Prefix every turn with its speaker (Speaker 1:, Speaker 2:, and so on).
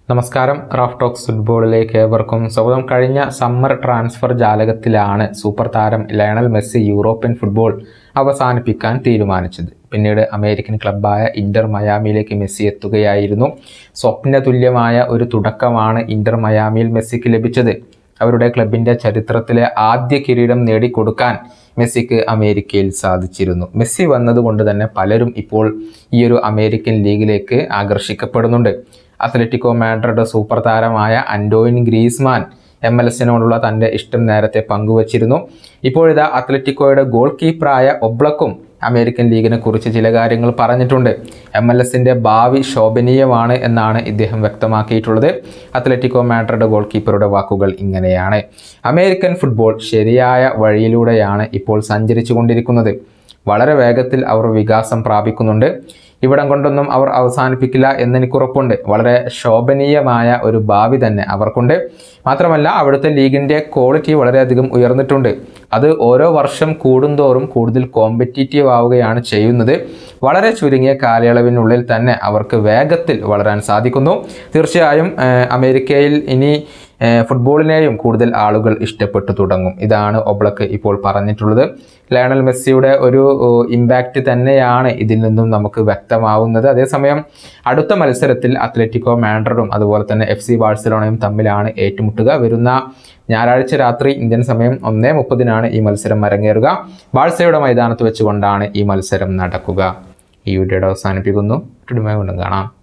Speaker 1: നമസ്കാരം Raf talks ഫുട്ബോളിലേക്ക് ഏവർക്കും സ്വാഗതം കഴിഞ്ഞ സമ്മർ ട്രാൻസ്ഫർ ജാലകത്തിലാണ് സൂപ്പർ താരം ലയണൽ മെസ്സി യൂറോപ്യൻ ഫുട്ബോൾ അവസാനിപ്പിക്കാൻ തീരുമാനിച്ചത് പിന്നീട് അമേരിക്കൻ ക്ലബ്ബായ ഇന്റർ മയാമിയിലേക്ക് മെസ്സി എത്തുകയായിരുന്നു സ്വപ്ന തുല്യമായ ഒരു തുടക്കമാണ് ഇന്റർ മയാമിയിൽ മെസ്സിക്ക് ലഭിച്ചത് അവരുടെ ക്ലബിൻ്റെ ചരിത്രത്തിലെ ആദ്യ കിരീടം നേടിക്കൊടുക്കാൻ മെസ്സിക്ക് അമേരിക്കയിൽ സാധിച്ചിരുന്നു മെസ്സി വന്നതുകൊണ്ട് തന്നെ പലരും ഇപ്പോൾ ഈ ഒരു അമേരിക്കൻ ലീഗിലേക്ക് ആകർഷിക്കപ്പെടുന്നുണ്ട് അത്ലറ്റിക്കോ മാഡ്രിഡ് സൂപ്പർ താരമായ അൻഡോയിൻ ഗ്രീസ്മാൻ എം എൽ എസിനോടുള്ള തൻ്റെ ഇഷ്ടം നേരത്തെ പങ്കുവച്ചിരുന്നു ഇപ്പോഴിതാ അത്ലറ്റിക്കോയുടെ ഗോൾ കീപ്പറായ ഒബ്ലക്കും അമേരിക്കൻ ലീഗിനെ കുറിച്ച് ചില കാര്യങ്ങൾ പറഞ്ഞിട്ടുണ്ട് എം എൽ എസിൻ്റെ ഭാവി ശോഭനീയമാണ് എന്നാണ് ഇദ്ദേഹം വ്യക്തമാക്കിയിട്ടുള്ളത് അത്ലറ്റിക്കോ മാഡ്രിഡ് ഗോൾ കീപ്പറുടെ വാക്കുകൾ ഇങ്ങനെയാണ് അമേരിക്കൻ ഫുട്ബോൾ ശരിയായ വഴിയിലൂടെയാണ് ഇപ്പോൾ സഞ്ചരിച്ചു കൊണ്ടിരിക്കുന്നത് വളരെ വേഗത്തിൽ അവർ വികാസം പ്രാപിക്കുന്നുണ്ട് ഇവിടം കൊണ്ടൊന്നും അവർ അവസാനിപ്പിക്കില്ല എന്നെനിക്കുറപ്പുണ്ട് വളരെ ശോഭനീയമായ ഒരു ഭാവി തന്നെ അവർക്കുണ്ട് മാത്രമല്ല അവിടുത്തെ ലീഗിൻ്റെ ക്വാളിറ്റി വളരെയധികം ഉയർന്നിട്ടുണ്ട് അത് ഓരോ വർഷം കൂടുന്തോറും കൂടുതൽ കോമ്പറ്റീറ്റീവ് ആവുകയാണ് ചെയ്യുന്നത് വളരെ ചുരുങ്ങിയ കാലയളവിനുള്ളിൽ തന്നെ അവർക്ക് വേഗത്തിൽ വളരാൻ സാധിക്കുന്നു തീർച്ചയായും ഏഹ്, അമേരിക്കയിൽ ഇനി ഏഹ്, ഫുട്ബോളിനെയും കൂടുതൽ ആളുകൾ ഇഷ്ടപ്പെട്ടു തുടങ്ങും ഇതാണ് ഒബ്ലക്ക് ഇപ്പോൾ പറഞ്ഞിട്ടുള്ളത് ലയണൽ മെസ്സിയുടെ ഒരു ഇമ്പാക്റ്റ് തന്നെയാണ് ഇതിൽ നിന്നും നമുക്ക് വ്യക്തമാവുന്നത് അതേസമയം അടുത്ത മത്സരത്തിൽ അത്ലറ്റിക്കോ മാൻഡ്രഡും അതുപോലെ തന്നെ എഫ് സി ബാഴ്സലോണയും തമ്മിലാണ് ഏറ്റുമുട്ടുക വരുന്ന ഞായറാഴ്ച രാത്രി ഇന്ത്യൻ സമയം ഒന്നേ മുപ്പതിനാണ് ഈ മത്സരം അരങ്ങേറുക ബാഴ്സയുടെ മൈതാനത്ത് വെച്ചുകൊണ്ടാണ് ഈ മത്സരം നടക്കുക ഈ വീഡിയോയുടെ അവസാനിപ്പിക്കുന്നു വീണ്ടും കാണാം